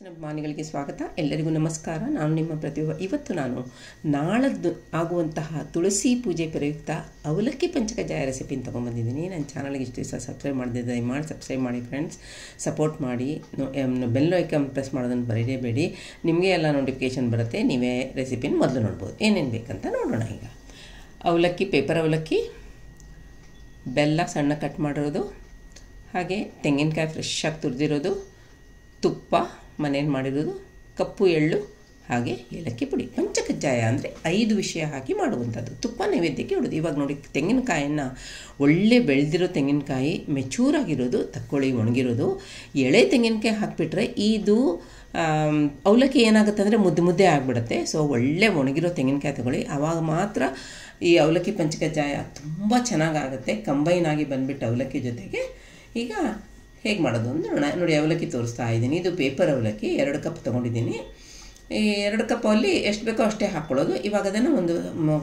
ಅಭಿಮಾನಿಗಳಿಗೆ ಸ್ವಾಗತ ಎಲ್ಲರಿಗೂ ನಮಸ್ಕಾರ ನಾನು ನಿಮ್ಮ ಪ್ರತಿಭಾ ಇವತ್ತು ನಾನು ನಾಳದ್ದು ಆಗುವಂತಹ ತುಳಸಿ ಪೂಜೆ ಪ್ರಯುಕ್ತ ಅವಲಕ್ಕಿ ಪಂಚಕಜಾಯ ರೆಸಿಪಿನ ತೊಗೊಂಬಂದಿದ್ದೀನಿ ನನ್ನ ಚಾನಲ್ಗೆ ಇಷ್ಟು ದಿವಸ ಸಬ್ಸ್ಕ್ರೈಬ್ ಮಾಡಿದ್ದೆ ದಯಮಾಡಿ ಸಬ್ಸ್ಕ್ರೈಬ್ ಮಾಡಿ ಫ್ರೆಂಡ್ಸ್ ಸಪೋರ್ಟ್ ಮಾಡಿ ಬೆಲ್ ಐಕನ್ ಪ್ರೆಸ್ ಮಾಡೋದನ್ನು ಬರೀಲೇಬೇಡಿ ನಿಮಗೆ ಎಲ್ಲ ನೋಟಿಫಿಕೇಷನ್ ಬರುತ್ತೆ ನೀವೇ ರೆಸಿಪಿನ ಮೊದಲು ನೋಡ್ಬೋದು ಏನೇನು ಬೇಕಂತ ನೋಡೋಣ ಈಗ ಅವಲಕ್ಕಿ ಪೇಪರ್ ಅವಲಕ್ಕಿ ಬೆಲ್ಲ ಸಣ್ಣ ಕಟ್ ಮಾಡಿರೋದು ಹಾಗೆ ತೆಂಗಿನಕಾಯಿ ಫ್ರೆಶ್ ಆಗಿ ತುರಿದಿರೋದು ತುಪ್ಪ ಮನೇಲಿ ಮಾಡಿರೋದು ಕಪ್ಪು ಎಳ್ಳು ಹಾಗೆ ಏಲಕ್ಕಿ ಪುಡಿ ಪಂಚಕಜ್ಜಾಯ ಅಂದರೆ ಐದು ವಿಷಯ ಹಾಕಿ ಮಾಡುವಂಥದ್ದು ತುಪ್ಪ ನೈವೇದ್ಯಕ್ಕೆ ಇಡೋದು ಇವಾಗ ನೋಡಿ ತೆಂಗಿನಕಾಯನ್ನು ಒಳ್ಳೆ ಬೆಳೆದಿರೋ ತೆಂಗಿನಕಾಯಿ ಮೆಚೂರಾಗಿರೋದು ತಕ್ಕೊಳ್ಳಿ ಒಣಗಿರೋದು ಎಳೆ ತೆಂಗಿನಕಾಯಿ ಹಾಕಿಬಿಟ್ರೆ ಇದು ಅವಲಕ್ಕಿ ಏನಾಗುತ್ತೆ ಅಂದರೆ ಮುದ್ದೆ ಮುದ್ದೆ ಆಗಿಬಿಡುತ್ತೆ ಸೊ ಒಳ್ಳೆ ಒಣಗಿರೋ ತೆಂಗಿನಕಾಯಿ ತಗೊಳ್ಳಿ ಆವಾಗ ಮಾತ್ರ ಈ ಅವಲಕ್ಕಿ ಪಂಚಕಜ್ಜಾಯ ತುಂಬ ಚೆನ್ನಾಗಾಗುತ್ತೆ ಕಂಬೈನ್ ಆಗಿ ಬಂದುಬಿಟ್ಟು ಅವಲಕ್ಕಿ ಜೊತೆಗೆ ಈಗ ಹೇಗೆ ಮಾಡೋದು ಅಂದ್ರೆ ನೋಡೋಣ ನೋಡಿ ಅವಲಕ್ಕಿ ತೋರಿಸ್ತಾ ಇದ್ದೀನಿ ಇದು ಪೇಪರ್ ಅವಲಕ್ಕಿ ಎರಡು ಕಪ್ ತೊಗೊಂಡಿದ್ದೀನಿ ಈ ಎರಡು ಕಪ್ಪಲ್ಲಿ ಎಷ್ಟು ಬೇಕೋ ಅಷ್ಟೇ ಹಾಕ್ಕೊಳ್ಳೋದು ಇವಾಗ ಅದನ್ನು ಒಂದು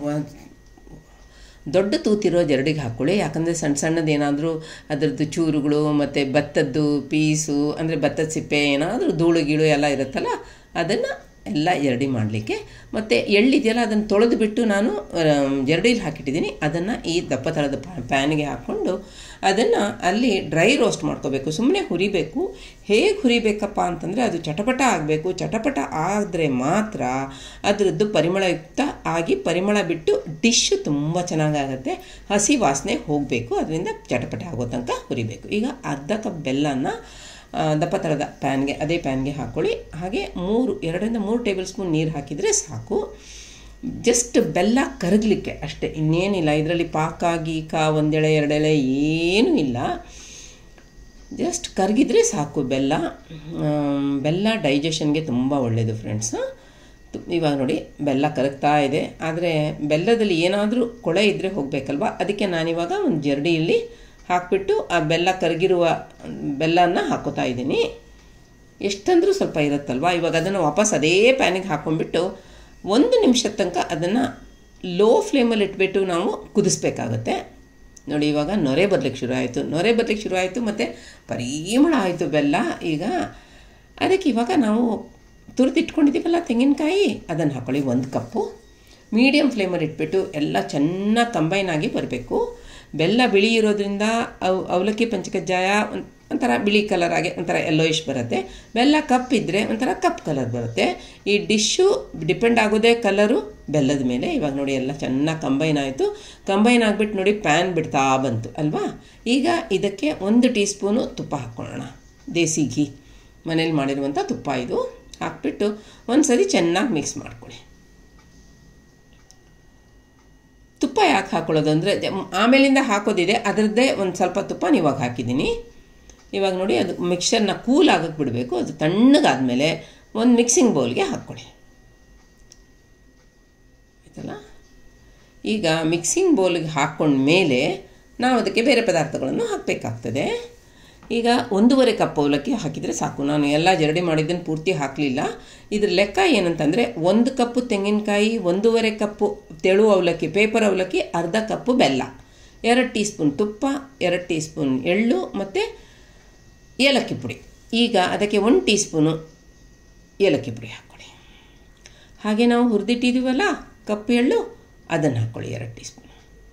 ದೊಡ್ಡ ತೂತಿರೋ ಜರಡಿಗೆ ಹಾಕ್ಕೊಳ್ಳಿ ಯಾಕಂದರೆ ಸಣ್ಣ ಸಣ್ಣದು ಏನಾದರೂ ಅದರದ್ದು ಚೂರುಗಳು ಮತ್ತು ಭತ್ತದ್ದು ಪೀಸು ಅಂದರೆ ಭತ್ತದ ಸಿಪ್ಪೆ ಏನಾದರೂ ಧೂಳು ಗೀಳು ಎಲ್ಲ ಇರುತ್ತಲ್ಲ ಅದನ್ನು ಎಲ್ಲ ಎರಡಿ ಮಾಡಲಿಕ್ಕೆ ಮತ್ತು ಎಳ್ಳಿದೆಯಲ್ಲ ಅದನ್ನು ತೊಳೆದು ಬಿಟ್ಟು ನಾನು ಜರಡಿಲಿ ಹಾಕಿಟ್ಟಿದ್ದೀನಿ ಅದನ್ನು ಈ ದಪ್ಪ ಥರದ ಪ್ಯಾನ್ಗೆ ಹಾಕ್ಕೊಂಡು ಅದನ್ನು ಅಲ್ಲಿ ಡ್ರೈ ರೋಸ್ಟ್ ಮಾಡ್ಕೋಬೇಕು ಸುಮ್ಮನೆ ಹುರಿಬೇಕು ಹೇಗೆ ಹುರಿಬೇಕಪ್ಪ ಅಂತಂದರೆ ಅದು ಚಟಪಟ ಆಗಬೇಕು ಚಟಪಟ ಆದರೆ ಮಾತ್ರ ಅದರದ್ದು ಪರಿಮಳಯುಕ್ತ ಆಗಿ ಪರಿಮಳ ಬಿಟ್ಟು ಡಿಶ್ಶು ತುಂಬ ಚೆನ್ನಾಗಾಗತ್ತೆ ಹಸಿ ವಾಸನೆ ಹೋಗಬೇಕು ಅದರಿಂದ ಚಟಪಟ ಆಗೋ ತನಕ ಹುರಿಬೇಕು ಈಗ ಅರ್ಧ ಕಪ್ ಬೆಲ್ಲನ ದಪ್ಪ ಥರದ ಪ್ಯಾನ್ಗೆ ಅದೇ ಪ್ಯಾನ್ಗೆ ಹಾಕ್ಕೊಳ್ಳಿ ಹಾಗೆ ಮೂರು ಎರಡರಿಂದ ಮೂರು ಟೇಬಲ್ ಸ್ಪೂನ್ ನೀರು ಹಾಕಿದರೆ ಸಾಕು ಜಸ್ಟ್ ಬೆಲ್ಲ ಕರಗಲಿಕ್ಕೆ ಅಷ್ಟೇ ಇನ್ನೇನಿಲ್ಲ ಇದರಲ್ಲಿ ಪಾಕ ಗೀಕ ಒಂದೆಳೆ ಎರಡೆಳೆ ಏನೂ ಇಲ್ಲ ಜಸ್ಟ್ ಕರಗಿದ್ರೆ ಸಾಕು ಬೆಲ್ಲ ಬೆಲ್ಲ ಡೈಜೆಷನ್ಗೆ ತುಂಬ ಒಳ್ಳೆಯದು ಫ್ರೆಂಡ್ಸ್ ಇವಾಗ ನೋಡಿ ಬೆಲ್ಲ ಕರಗ್ತಾ ಇದೆ ಆದರೆ ಬೆಲ್ಲದಲ್ಲಿ ಏನಾದರೂ ಕೊಳೆ ಇದ್ದರೆ ಹೋಗಬೇಕಲ್ವ ಅದಕ್ಕೆ ನಾನಿವಾಗ ಒಂದು ಜರಡಿಯಲ್ಲಿ ಹಾಕಿಬಿಟ್ಟು ಆ ಬೆಲ್ಲ ಕರಗಿರುವ ಬೆಲ್ಲನ ಹಾಕೋತಾ ಇದ್ದೀನಿ ಎಷ್ಟಂದ್ರೂ ಸ್ವಲ್ಪ ಇರುತ್ತಲ್ವ ಇವಾಗ ಅದನ್ನು ವಾಪಸ್ ಅದೇ ಪ್ಯಾನಿಗೆ ಹಾಕ್ಕೊಂಡ್ಬಿಟ್ಟು ಒಂದು ನಿಮಿಷದ ತನಕ ಅದನ್ನು ಲೋ ಫ್ಲೇಮಲ್ಲಿ ಇಟ್ಬಿಟ್ಟು ನಾವು ಕುದಿಸ್ಬೇಕಾಗತ್ತೆ ನೋಡಿ ಇವಾಗ ನೊರೆ ಬರಲಿಕ್ಕೆ ಶುರು ಆಯಿತು ನೊರೆ ಬರಲಿಕ್ಕೆ ಶುರು ಆಯಿತು ಮತ್ತು ಪರಿಮಳ ಆಯಿತು ಬೆಲ್ಲ ಈಗ ಅದಕ್ಕೆ ಇವಾಗ ನಾವು ತುರಿದಿಟ್ಕೊಂಡಿದ್ದೀವಲ್ಲ ತೆಂಗಿನಕಾಯಿ ಅದನ್ನು ಹಾಕೊಳ್ಳಿ ಒಂದು ಕಪ್ಪು ಮೀಡಿಯಮ್ ಫ್ಲೇಮಲ್ಲಿ ಇಟ್ಬಿಟ್ಟು ಎಲ್ಲ ಚೆನ್ನಾಗಿ ಕಂಬೈನ್ ಆಗಿ ಬರಬೇಕು ಬೆಲ್ಲ ಬಿಳಿ ಇರೋದ್ರಿಂದ ಅವು ಅವಲಕ್ಕಿ ಪಂಚಕಜ್ಜಾಯ ಒಂಥರ ಬಿಳಿ ಕಲರ್ ಆಗಿ ಒಂಥರ ಯೆಲ್ಲೋಯಿಶ್ ಬರುತ್ತೆ ಬೆಲ್ಲ ಕಪ್ ಇದ್ದರೆ ಒಂಥರ ಕಪ್ ಕಲರ್ ಬರುತ್ತೆ ಈ ಡಿಶ್ಶು ಡಿಪೆಂಡ್ ಆಗೋದೇ ಕಲರು ಬೆಲ್ಲದ ಮೇಲೆ ಇವಾಗ ನೋಡಿ ಎಲ್ಲ ಚೆನ್ನಾಗಿ ಕಂಬೈನ್ ಆಯಿತು ಕಂಬೈನ್ ಆಗಿಬಿಟ್ಟು ನೋಡಿ ಪ್ಯಾನ್ ಬಿಡ್ತಾ ಬಂತು ಅಲ್ವಾ ಈಗ ಇದಕ್ಕೆ ಒಂದು ಟೀ ಸ್ಪೂನು ತುಪ್ಪ ಹಾಕ್ಕೊಳ್ಳೋಣ ದೇಸಿ ಘೀ ಮನೇಲಿ ಮಾಡಿರುವಂಥ ತುಪ್ಪ ಇದು ಹಾಕ್ಬಿಟ್ಟು ಒಂದು ಸರಿ ಚೆನ್ನಾಗಿ ಮಿಕ್ಸ್ ಮಾಡ್ಕೊಳ್ಳಿ ತುಪ್ಪ ಯಾಕೆ ಹಾಕೊಳ್ಳೋದು ಅಂದರೆ ಆಮೇಲಿಂದ ಹಾಕೋದಿದೆ ಅದರದ್ದೇ ಒಂದು ಸ್ವಲ್ಪ ತುಪ್ಪ ಇವಾಗ ಹಾಕಿದ್ದೀನಿ ಇವಾಗ ನೋಡಿ ಅದು ಮಿಕ್ಸರ್ನ ಕೂಲ್ ಆಗಕ್ಕೆ ಬಿಡಬೇಕು ಅದು ತಣ್ಣಗಾದಮೇಲೆ ಒಂದು ಮಿಕ್ಸಿಂಗ್ ಬೌಲ್ಗೆ ಹಾಕ್ಕೊಳ್ಳಿ ಆಯ್ತಲ್ಲ ಈಗ ಮಿಕ್ಸಿಂಗ್ ಬೌಲ್ಗೆ ಹಾಕ್ಕೊಂಡ್ಮೇಲೆ ನಾವು ಅದಕ್ಕೆ ಬೇರೆ ಪದಾರ್ಥಗಳನ್ನು ಹಾಕಬೇಕಾಗ್ತದೆ ಈಗ ಒಂದೂವರೆ ಕಪ್ ಅವಲಕ್ಕಿ ಹಾಕಿದರೆ ಸಾಕು ನಾನು ಎಲ್ಲ ಜರಡಿ ಮಾಡಿದ್ದನ್ನು ಪೂರ್ತಿ ಹಾಕಲಿಲ್ಲ ಇದ್ರ ಲೆಕ್ಕ ಏನಂತಂದರೆ ಒಂದು ಕಪ್ಪು ತೆಂಗಿನಕಾಯಿ ಒಂದೂವರೆ ಕಪ್ಪು ತೆಳು ಅವಲಕ್ಕಿ ಪೇಪರ್ ಅವಲಕ್ಕಿ ಅರ್ಧ ಕಪ್ಪು ಬೆಲ್ಲ ಎರಡು ಟೀ ಸ್ಪೂನ್ ತುಪ್ಪ ಎರಡು ಟೀ ಸ್ಪೂನ್ ಎಳ್ಳು ಮತ್ತು ಏಲಕ್ಕಿ ಪುಡಿ ಈಗ ಅದಕ್ಕೆ ಒಂದು ಟೀ ಸ್ಪೂನು ಏಲಕ್ಕಿ ಪುಡಿ ಹಾಕ್ಕೊಳ್ಳಿ ಹಾಗೆ ನಾವು ಹುರಿದಿಟ್ಟಿದ್ದೀವಲ್ಲ ಕಪ್ಪು ಎಳ್ಳು ಅದನ್ನು ಹಾಕ್ಕೊಳ್ಳಿ ಎರಡು ಟೀ ಸ್ಪೂನ್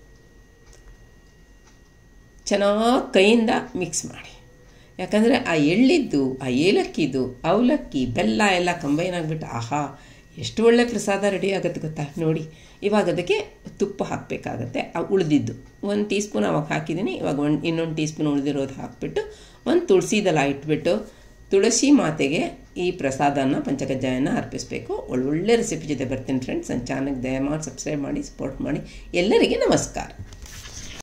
ಚೆನ್ನಾಗಿ ಕೈಯಿಂದ ಮಿಕ್ಸ್ ಮಾಡಿ ಯಾಕಂದರೆ ಆ ಎಳ್ಳಿದ್ದು ಆ ಏಲಕ್ಕಿದು ಅವಲಕ್ಕಿ ಬೆಲ್ಲ ಎಲ್ಲ ಕಂಬೈನ್ ಆಗಿಬಿಟ್ಟು ಆಹಾ ಎಷ್ಟು ಒಳ್ಳೆ ಪ್ರಸಾದ ರೆಡಿ ಆಗುತ್ತೆ ಗೊತ್ತಾ ನೋಡಿ ಇವಾಗ ಅದಕ್ಕೆ ತುಪ್ಪ ಹಾಕಬೇಕಾಗತ್ತೆ ಆ ಉಳಿದಿದ್ದು ಒಂದು ಟೀ ಸ್ಪೂನ್ ಅವಾಗ ಹಾಕಿದ್ದೀನಿ ಇವಾಗ ಒಂದು ಇನ್ನೊಂದು ಟೀ ಸ್ಪೂನ್ ಉಳಿದಿರೋದು ಹಾಕಿಬಿಟ್ಟು ಒಂದು ತುಳಸಿದೆಲ್ಲ ಇಟ್ಬಿಟ್ಟು ತುಳಸಿ ಮಾತೆಗೆ ಈ ಪ್ರಸಾದನ ಪಂಚಕಜ್ಜಾಯನ ಅರ್ಪಿಸಬೇಕು ಒಳ್ಳೊಳ್ಳೆ ರೆಸಿಪಿ ಜೊತೆ ಬರ್ತೀನಿ ಫ್ರೆಂಡ್ಸ್ ನನ್ನ ಚಾನಲ್ಗೆ ದಯಮಾಡಿ ಸಬ್ಸ್ಕ್ರೈಬ್ ಮಾಡಿ ಸಪೋರ್ಟ್ ಮಾಡಿ ಎಲ್ಲರಿಗೆ ನಮಸ್ಕಾರ